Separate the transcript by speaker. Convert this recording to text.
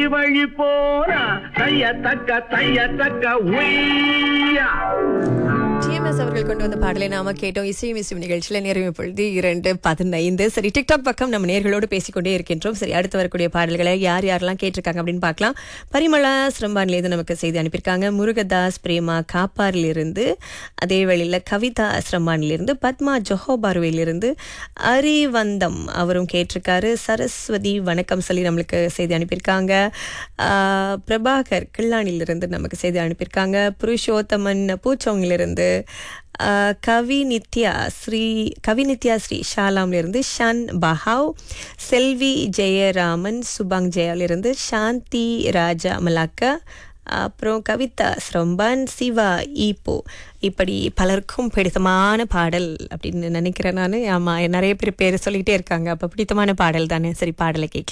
Speaker 1: வழி போனா தைய தக்க தைய தக்க உய்யா
Speaker 2: டிஎம்எஸ் அவர்கள் கொண்டு வந்த பாடலை நாம கேட்டோம் இசையும் இசையும் நிகழ்ச்சியில நிறைவு பொழுது இரண்டு பதினைந்து சரி டிக்டாக் பக்கம் நம்ம நேர்களோடு பேசிக்கொண்டே இருக்கின்றோம் சரி அடுத்து வரக்கூடிய பாடல்களை யார் யாரெல்லாம் கேட்டிருக்காங்க அப்படின்னு பார்க்கலாம் பரிமளா சிரம்பான்லேருந்து நமக்கு செய்தி அனுப்பியிருக்காங்க முருகதாஸ் பிரேமா காப்பாரிலிருந்து அதே வழியில் கவிதா சிரம்பானிலிருந்து பத்மா ஜொஹோபார்வேலிருந்து அரிவந்தம் அவரும் கேட்டிருக்காரு சரஸ்வதி வணக்கம் சொல்லி நம்மளுக்கு செய்தி அனுப்பியிருக்காங்க ஆஹ், பிரபாகர் கிள்ளானிலிருந்து நமக்கு செய்தி அனுப்பியிருக்காங்க புருஷோத்தமன் பூச்சோங்கிலிருந்து ஆஹ், கவி நித்யா ஸ்ரீ கவி நித்யா ஸ்ரீ ஷாலாம்லிருந்து ஷன் பஹாவ் செல்வி ஜெயராமன் சுபாங் ஜெயாலிருந்து சாந்தி ராஜா மலாக்கா அப்புறம் கவிதா ஸ்ரம்பான் சிவா ஈப்போ இப்படி பலருக்கும் பிடித்தமான பாடல் அப்படின்னு நினைக்கிறேன் நான் ஆமாம் நிறைய பேர் பேர் சொல்லிகிட்டே இருக்காங்க அப்போ பிடித்தமான பாடல் தானே சரி பாடலை கேட்கலாம்